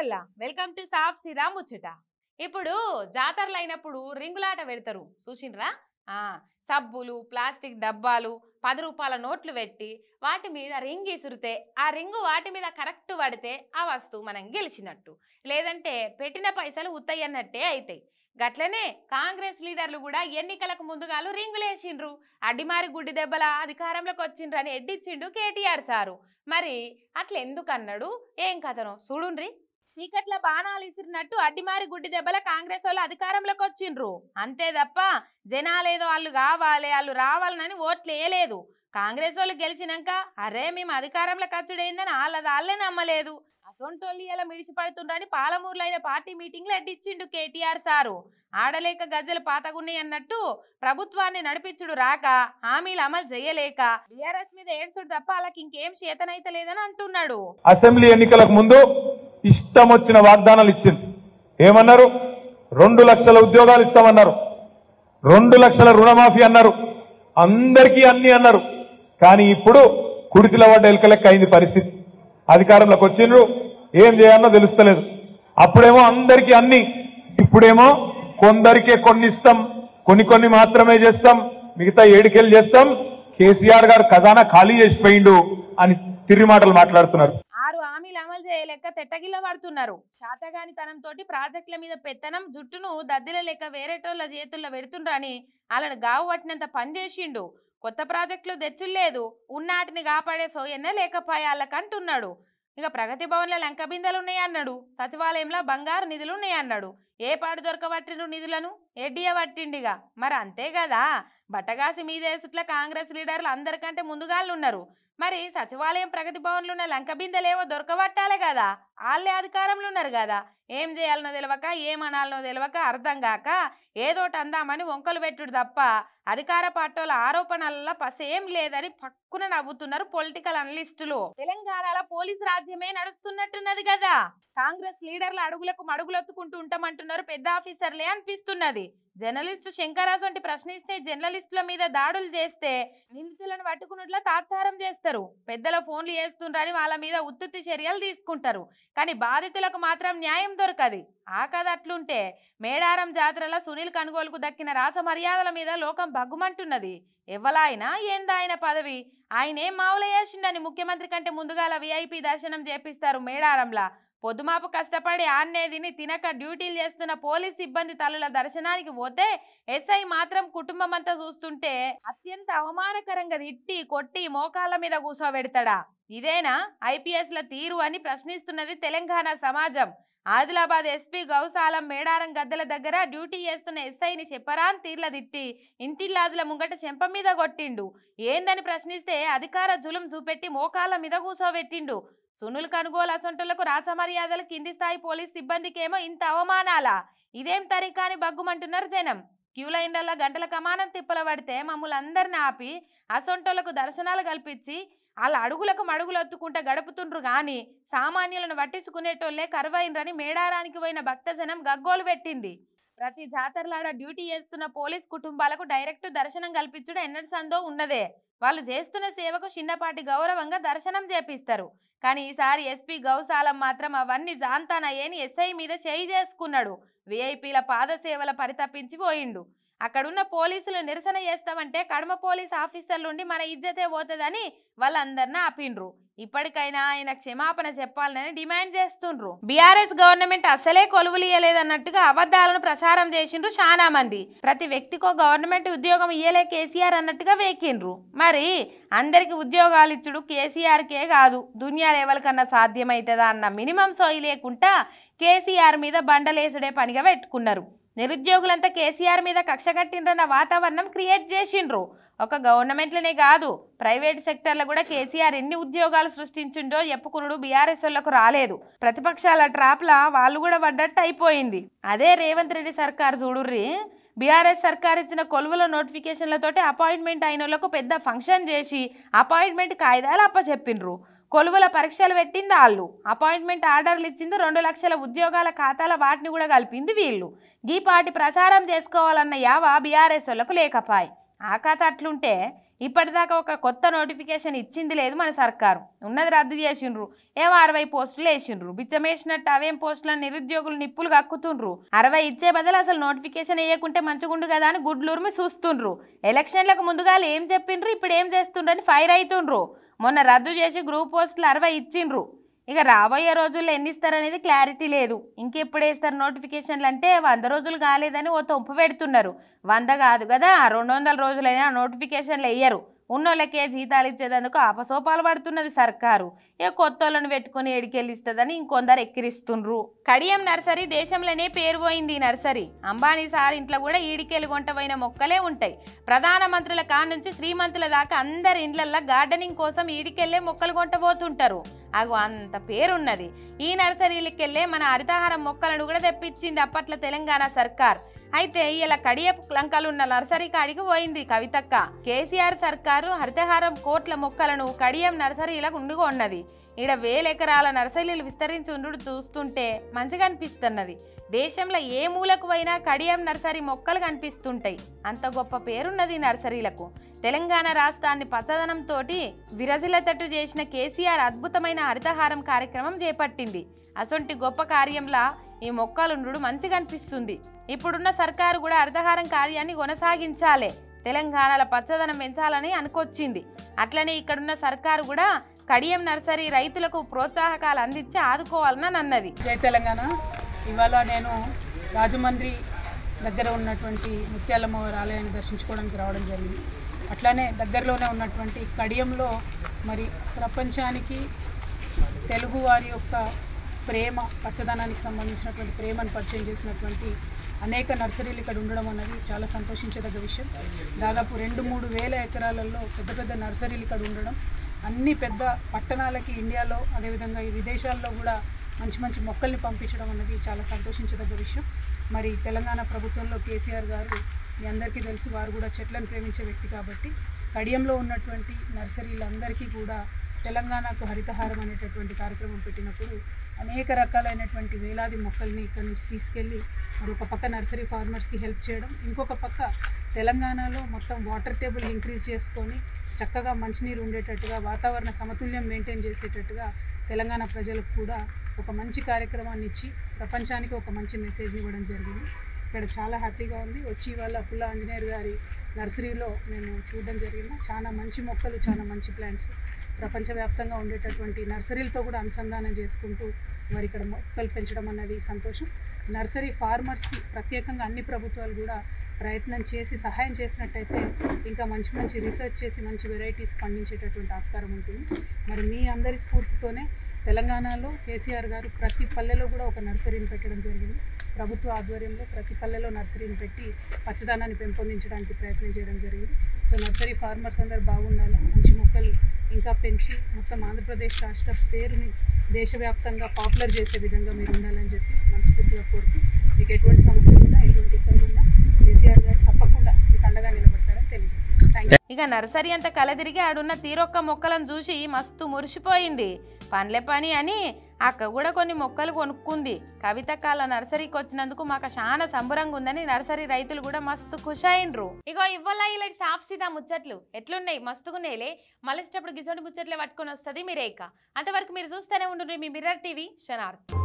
నమస్కారల్లా welcome to సాఫ్ సిరా ముచ్చట ఇప్పుడు జాతరలు అయినప్పుడు రింగులాట పెడతారు చూసిండ్రా ఆ సబ్బులు ప్లాస్టిక్ డబ్బాలు పది రూపాయల నోట్లు పెట్టి వాటి మీద రింగ్ ఇసురితే ఆ రింగు వాటి మీద కరెక్ట్ పడితే ఆ వస్తువు మనం గెలిచినట్టు లేదంటే పెట్టిన పైసలు ఉత్తయ్యన్నట్టే అవుతాయి గట్లనే కాంగ్రెస్ లీడర్లు కూడా ఎన్నికలకు ముందుగాలు రింగులేసిండ్రు అడ్డిమారి గుడ్డి దెబ్బల అధికారంలోకి వచ్చిండ్రని ఎడ్డిచ్చిండు కేటీఆర్ సారు మరి అట్లా ఎందుకు అన్నాడు ఏం కథను చూడుండ్రి చీకట్ల బాణాలు ఇసిరినట్టు అడ్డిమారి గుడ్డి దెబ్బల కాంగ్రెస్ వాళ్ళు అధికారంలోకి వచ్చిండ్రు అంతే తప్ప జనాలేదో వాళ్ళు కావాలి వాళ్ళు రావాలని ఓట్లు వేయలేదు కాంగ్రెస్ వాళ్ళు గెలిచినాక అరే మేము అధికారంలో ఖర్చుడైందని వాళ్ళది వాళ్ళే నమ్మలేదు అసొంటోళ్ళు ఇలా మిడిచిపడుతుండ్రని పాలమూరులో అయిన పార్టీ మీటింగ్లో అడ్డిచ్చిండు కేటీఆర్ సారు ఆడలేక గజ్జలు పాతగున్నాయి అన్నట్టు ప్రభుత్వాన్ని నడిపించుడు రాక హామీలు అమలు చేయలేక బీఆర్ఎస్ మీద ఏడ్చుడు తప్ప వాళ్ళకి ఇంకేం చేతనైతే లేదని అంటున్నాడు అసెంబ్లీ ఎన్నికలకు ముందు ఇష్టం వచ్చిన వాగ్దానాలు ఇచ్చింది ఏమన్నారు రెండు లక్షల ఉద్యోగాలు ఇస్తామన్నారు రెండు లక్షల రుణమాఫీ అన్నారు అందరికీ అన్ని అన్నారు కానీ ఇప్పుడు కుడితిల పడ్డ ఎలుకలెక్క అయింది పరిస్థితి అధికారంలోకి వచ్చిండ్రు ఏం చేయాలో తెలుస్తలేదు అప్పుడేమో అందరికీ అన్ని ఇప్పుడేమో కొందరికే కొన్ని ఇస్తాం కొన్ని కొన్ని మాత్రమే చేస్తాం మిగతా ఏడుకెళ్ళి చేస్తాం కేసీఆర్ గారు ఖజానా ఖాళీ చేసిపోయిండు అని తిరిగి మాటలు మాట్లాడుతున్నారు ఆరు హామీలు అమలు చేయలేక తెట్టగిల్ల పడుతున్నారు శాతగానితనంతో ప్రాజెక్టుల మీద పెత్తనం జుట్టును దద్దిల లెక్క వేరేటోళ్ళ చేతుల్లో పెడుతుండ్రని వాళ్ళని గావు పట్టినంత పని చేసిండు కొత్త ప్రాజెక్టులు తెచ్చులేదు ఉన్నాటిని కాపాడే సోయన్న లేకపాయాలకు అంటున్నాడు ఇక ప్రగతి భవన్లో లంక బిందెలు ఉన్నాయన్నాడు సచివాలయంలో బంగారు నిధులు ఉన్నాయన్నాడు ఏ పాడు దొరకబట్టిండు నిధులను ఎడ్డియ పట్టిండిగా మరి అంతే కదా బట్టగాసి మీదేసుట్ల కాంగ్రెస్ లీడర్లు అందరికంటే ముందుగాళ్ళు ఉన్నారు మరి సచివాలయం ప్రగతి భవన్లో ఉన్న లంక బిందెలేవో దొరకబట్టాలే కదా వాళ్ళే అధికారంలో ఉన్నారు కదా ఏం చేయాలనో తెలియక ఏమనాలనో తెలియక అర్థం కాక ఏదోటి అందామని వంకలు పెట్టుడు తప్ప అధికార పార్టీల ఆరోపణలలో పసేం లేదని పక్కున నవ్వుతున్నారు పొలిటికల్ అనలిస్టులు తెలంగాణలో పోలీస్ రాజ్యమే నడుస్తున్నట్టున్నది కదా కాంగ్రెస్ లీడర్ల అడుగులకు మడుగులొత్తుకుంటూ ఉంటామంటున్నారు పెద్ద ఆఫీసర్లే అనిపిస్తున్నది జర్నలిస్టు శంకరాజ్ వంటి ప్రశ్నిస్తే జర్నలిస్టుల మీద దాడులు చేస్తే నిందితులను పట్టుకున్నట్ల తాత్సారం చేస్తారు పెద్దల ఫోన్లు చేస్తుండ్రని వాళ్ళ మీద ఉత్తుత్తి చర్యలు తీసుకుంటారు కానీ బాధితులకు మాత్రం న్యాయం దొరకది ఆ కథ అట్లుంటే మేడారం జాతరలో సునీల్ కనుగోలుకు దక్కిన రాస మర్యాదల మీద లోకం బగ్గుమంటున్నది ఎవలాయన ఏందా ఆయన పదవి ఆయనేం మావుల చేసిండని ముఖ్యమంత్రి కంటే ముందుగాల విఐపి దర్శనం చేపిస్తారు మేడారంలా పొద్దుమాపు కష్టపడి ఆన్నే తిని తినక డ్యూటీలు చేస్తున్న పోలీస్ సిబ్బంది తల్లుల దర్శనానికి పోతే ఎస్ఐ మాత్రం కుటుంబం అంతా చూస్తుంటే అత్యంత అవమానకరంగా తిట్టి కొట్టి మోకాళ్ళ మీద కూర్చోబెడతాడా ఇదేనా ఐపీఎస్ల తీరు అని ప్రశ్నిస్తున్నది తెలంగాణ సమాజం ఆదిలాబాద్ ఎస్పీ గౌసాలం మేడారం గద్దెల దగ్గర డ్యూటీ చేస్తున్న ఎస్ఐని చెప్పరాన్ తీర్ల తిట్టి ఇంటిల్లాదుల ముంగట చెంప మీద కొట్టిండు ఏందని ప్రశ్నిస్తే అధికార జులుం చూపెట్టి మోకాళ్ళ మీద కూసోబెట్టిండు సునుల్ కనుగోలు అసంటులకు రాచమర్యాదలు కింది స్థాయి పోలీస్ సిబ్బందికేమో ఇంత అవమానాలా ఇదేం తరికాని బగ్గుమంటున్నారు జనం క్యూ లైన్లలో గంటల కమానం తిప్పల పడితే మమ్మల్ని అందరిని ఆపి అసొంటోళ్లకు దర్శనాలు కల్పించి వాళ్ళ అడుగులకు మడుగులు ఒత్తుకుంటా గడుపుతుండ్రు గాని సామాన్యులను పట్టించుకునేటోళ్లే కరువైనరని మేడారానికి పోయిన భక్తజనం గగ్గోలు పెట్టింది ప్రతి జాతరలాడ డ్యూటీ చేస్తున్న పోలీస్ కుటుంబాలకు డైరెక్ట్ దర్శనం కల్పించడం ఎన్నటి సందో ఉన్నదే వాళ్ళు చేస్తున్న సేవకు చిన్నపాటి గౌరవంగా దర్శనం చేపిస్తారు కానీ ఈసారి ఎస్పీ గౌసాలం మాత్రం అవన్నీ జాంతానయ్యేని ఎస్ఐ మీద చేయి చేసుకున్నాడు విఐపీల పాదసేవల పరితపించి పోయిండు అక్కడున్న పోలీసులు నిరసన చేస్తామంటే కడమ పోలీస్ ఆఫీసర్లు ఉండి మన ఇజ్జతే పోతుందని వాళ్ళందరినీ ఆపిండ్రు ఇప్పటికైనా ఆయన క్షమాపణ చెప్పాలని డిమాండ్ చేస్తుండ్రు బీఆర్ఎస్ గవర్నమెంట్ అసలే కొలువులు ఇయ్యలేదన్నట్టుగా అబద్ధాలను ప్రచారం చేసిండ్రు చాలా మంది ప్రతి వ్యక్తికో గవర్నమెంట్ ఉద్యోగం ఇయ్యలే కేసీఆర్ అన్నట్టుగా వేకిండ్రు మరి అందరికి ఉద్యోగాలు ఇచ్చుడు కేసీఆర్కే కాదు దునియా లెవెల్ కన్నా సాధ్యమవుతుందా అన్న మినిమం సోయి లేకుండా కేసీఆర్ మీద బండలేసుడే పనిగా పెట్టుకున్నారు నిరుద్యోగులంతా కేసీఆర్ మీద కక్ష కట్టిండ్రన్న వాతావరణం క్రియేట్ చేసిండ్రు ఒక గవర్నమెంట్లనే కాదు ప్రైవేట్ సెక్టర్లో కూడా కేసీఆర్ ఎన్ని ఉద్యోగాలు సృష్టించిండో చెప్పుకునుడు బీఆర్ఎస్ వాళ్ళకు రాలేదు ప్రతిపక్షాల ట్రాప్లా వాళ్ళు కూడా పడ్డట్టు అయిపోయింది అదే రేవంత్ రెడ్డి సర్కార్ చూడుర్రి బీఆర్ఎస్ సర్కార్ ఇచ్చిన కొలువుల నోటిఫికేషన్లతోటి అపాయింట్మెంట్ అయిన వాళ్ళకు పెద్ద ఫంక్షన్ చేసి అపాయింట్మెంట్ కాయిదాలు అప్పచెప్పిండ్రు కొలువుల పరీక్షలు పెట్టింది వాళ్ళు అపాయింట్మెంట్ ఆర్డర్లు ఇచ్చింది రెండు లక్షల ఉద్యోగాల ఖాతాల వాటిని కూడా కలిపింది వీళ్ళు గీ పాటి ప్రచారం చేసుకోవాలన్న యావ బీఆర్ఎస్ వాళ్ళకు లేకపాయ్ ఆ కథ అట్లుంటే ఇప్పటిదాకా ఒక కొత్త నోటిఫికేషన్ ఇచ్చింది లేదు మన సర్కారు ఉన్నది రద్దు చేసిండ్రు ఏమో అరవై పోస్టులు వేసిండ్రు బిచ్చమేసినట్టు అవేం పోస్టులను నిరుద్యోగులు నిప్పులు కక్కుతుండ్రు అరవై ఇచ్చే బదులు అసలు నోటిఫికేషన్ వేయకుంటే మంచిగుండు కదా అని గుడ్లూరుమి చూస్తుండ్రు ఎలక్షన్లకు ముందుగా ఏం చెప్పిండ్రు ఇప్పుడు ఏం చేస్తుండ్రని ఫైర్ అవుతుండ్రు మొన్న రద్దు చేసి గ్రూప్ పోస్టులు అరవై ఇచ్చిండ్రు ఇక రాబోయే రోజుల్లో ఎన్ని ఇస్తారనేది క్లారిటీ లేదు ఇంకెప్పుడు వేస్తారు నోటిఫికేషన్లు అంటే వంద రోజులు కాలేదని ఓ తొంపు పెడుతున్నారు వంద కాదు కదా రెండు వందల రోజులైనా నోటిఫికేషన్లు వేయరు ఉన్నోళ్ళకే జీతాలు ఇచ్చేందుకు అపసోపాలు పడుతున్నది సర్కారు ఇక కొత్త వాళ్ళని పెట్టుకుని ఎడికెళ్ళిస్తుందని ఇంకొందరు ఎక్కిరిస్తుండ్రు కడియం నర్సరీ దేశంలోనే పేరు పోయింది ఈ నర్సరీ అంబానీ సార్ ఇంట్లో కూడా ఈడికెళ్ళి కొంటపోయిన మొక్కలే ఉంటాయి ప్రధానమంత్రుల కా నుంచి శ్రీమంతుల దాకా అందరి ఇండ్లల్లో గార్డెనింగ్ కోసం ఈడికెళ్ళే మొక్కలు కొంటపోతుంటారు అగో అంత పేరున్నది ఈ నర్సరీలకెళ్ళే మన హరితహారం మొక్కలను కూడా తెప్పించింది అప్పట్లో తెలంగాణ సర్కార్ అయితే ఇలా కడియపు లంకలు ఉన్న నర్సరీ కాడికి పోయింది కవితక్క కేసీఆర్ సర్కారు హరితహారం కోట్ల మొక్కలను కడియం నర్సరీలకు ఉండుగా ఉన్నది ఈడ వేల ఎకరాల నర్సరీలు విస్తరించి ఉండు చూస్తుంటే మంచిగా అనిపిస్తున్నది దేశంలో ఏ మూలకు పోయినా కడియం నర్సరీ మొక్కలు కనిపిస్తుంటాయి అంత గొప్ప పేరున్నది ఈ నర్సరీలకు తెలంగాణ రాష్ట్రాన్ని పచ్చదనంతో విరజిల్లతట్టు చేసిన కేసీఆర్ అద్భుతమైన హరితహారం కార్యక్రమం చేపట్టింది అసొంటి గొప్ప కార్యంలా ఈ మొక్కలుండు మంచిగా అనిపిస్తుంది ఇప్పుడున్న సర్కారు కూడా హరితహారం కార్యాన్ని కొనసాగించాలి తెలంగాణలో పచ్చదనం పెంచాలని అనుకొచ్చింది అట్లనే ఇక్కడున్న సర్కారు కూడా కడియం నర్సరీ రైతులకు ప్రోత్సాహకాలు అందించి ఆదుకోవాలని అన్నది జై తెలంగాణ ఇవాళ నేను రాజమండ్రి దగ్గర ఉన్నటువంటి ముత్యాలమ్మవారి ఆలయాన్ని దర్శించుకోవడానికి రావడం జరిగింది అట్లానే దగ్గరలోనే ఉన్నటువంటి కడియంలో మరి ప్రపంచానికి తెలుగు వారి యొక్క ప్రేమ పచ్చదనానికి సంబంధించినటువంటి ప్రేమను పరిచయం చేసినటువంటి అనేక నర్సరీలు ఇక్కడ ఉండడం అన్నది చాలా సంతోషించదగ్గ విషయం దాదాపు రెండు మూడు వేల ఎకరాలలో పెద్ద పెద్ద నర్సరీలు ఇక్కడ ఉండడం అన్ని పెద్ద పట్టణాలకి ఇండియాలో అదేవిధంగా ఈ విదేశాల్లో కూడా మంచి మంచి మొక్కల్ని పంపించడం అన్నది చాలా సంతోషించదగ్గ విషయం మరి తెలంగాణ ప్రభుత్వంలో కేసీఆర్ గారు మీ అందరికీ తెలుసు వారు కూడా చెట్లను ప్రేమించే వ్యక్తి కాబట్టి కడియంలో ఉన్నటువంటి నర్సరీలందరికీ కూడా తెలంగాణకు హరితహారం అనేటటువంటి కార్యక్రమం పెట్టినప్పుడు అనేక రకాలైనటువంటి వేలాది మొక్కల్ని ఇక్కడ నుంచి తీసుకెళ్ళి మరి ఒక పక్క నర్సరీ ఫార్మర్స్కి హెల్ప్ చేయడం ఇంకొక పక్క తెలంగాణలో మొత్తం వాటర్ టేబుల్ ఇంక్రీజ్ చేసుకొని చక్కగా మంచినీరు ఉండేటట్టుగా వాతావరణ సమతుల్యం మెయింటైన్ చేసేటట్టుగా తెలంగాణ ప్రజలకు కూడా ఒక మంచి కార్యక్రమాన్ని ఇచ్చి ప్రపంచానికి ఒక మంచి మెసేజ్ని ఇవ్వడం జరిగింది ఇక్కడ చాలా హ్యాపీగా ఉంది వచ్చి వాళ్ళ పుల్ల ఆంజనేయర్ గారి నర్సరీలో నేను చూడడం జరిగింది చాలా మంచి మొక్కలు చాలా మంచి ప్లాంట్స్ ప్రపంచవ్యాప్తంగా ఉండేటటువంటి నర్సరీలతో కూడా అనుసంధానం చేసుకుంటూ మరి ఇక్కడ మొక్కలు పెంచడం అన్నది సంతోషం నర్సరీ ఫార్మర్స్కి ప్రత్యేకంగా అన్ని ప్రభుత్వాలు కూడా ప్రయత్నం చేసి సహాయం చేసినట్టయితే ఇంకా మంచి మంచి రీసెర్చ్ చేసి మంచి వెరైటీస్ పండించేటటువంటి ఆస్కారం ఉంటుంది మరి మీ అందరి స్ఫూర్తితోనే తెలంగాణలో కేసీఆర్ గారు ప్రతి పల్లెలో కూడా ఒక నర్సరీని పెట్టడం జరిగింది ప్రభుత్వ ఆధ్వర్యంలో ప్రతి పల్లెలో నర్సరీని పెట్టి పచ్చదనాన్ని పెంపొందించడానికి ప్రయత్నం చేయడం జరిగింది సో నర్సరీ ఫార్మర్స్ అందరు బాగుండాలి మంచి మొక్కలు ఇంకా పెంచి మొత్తం ఆంధ్రప్రదేశ్ రాష్ట్ర పేరుని దేశవ్యాప్తంగా పాపులర్ చేసే విధంగా మీరు ఉండాలని చెప్పి మనస్ఫూర్తిగా కోరుతూ మీకు ఎటువంటి సమస్యలు ఉన్నా ఎటువంటి ఇబ్బంది ఉన్నా కేసీఆర్ గారు తప్పకుండా మీకు అండగా నిలబడతారని తెలియజేస్తాను థ్యాంక్ ఇక నర్సరీ అంతా కలదిరిగి ఆడున్న తీరొక్క మొక్కలను చూసి మస్తు మురిసిపోయింది పనిలే పని అని అక్క కూడా కొన్ని మొక్కలు కొనుక్కుంది కవిత కాల నర్సరీకి వచ్చినందుకు మాకు చాలా సంబరంగా ఉందని నర్సరీ రైతులు కూడా మస్తు ఖుషైండ్రు ఇగో ఇవ్వాల ఇలాంటి సాఫ్ సీదా ముచ్చట్లు ఎట్లున్నాయి మస్తుగున్నాయిలే మళ్ళీ గిజోడి ముచ్చట్లే పట్టుకొని వస్తుంది మీరేక అంతవరకు మీరు చూస్తూనే ఉండండి మీ మిర్రర్ టీవీ షనార్థ్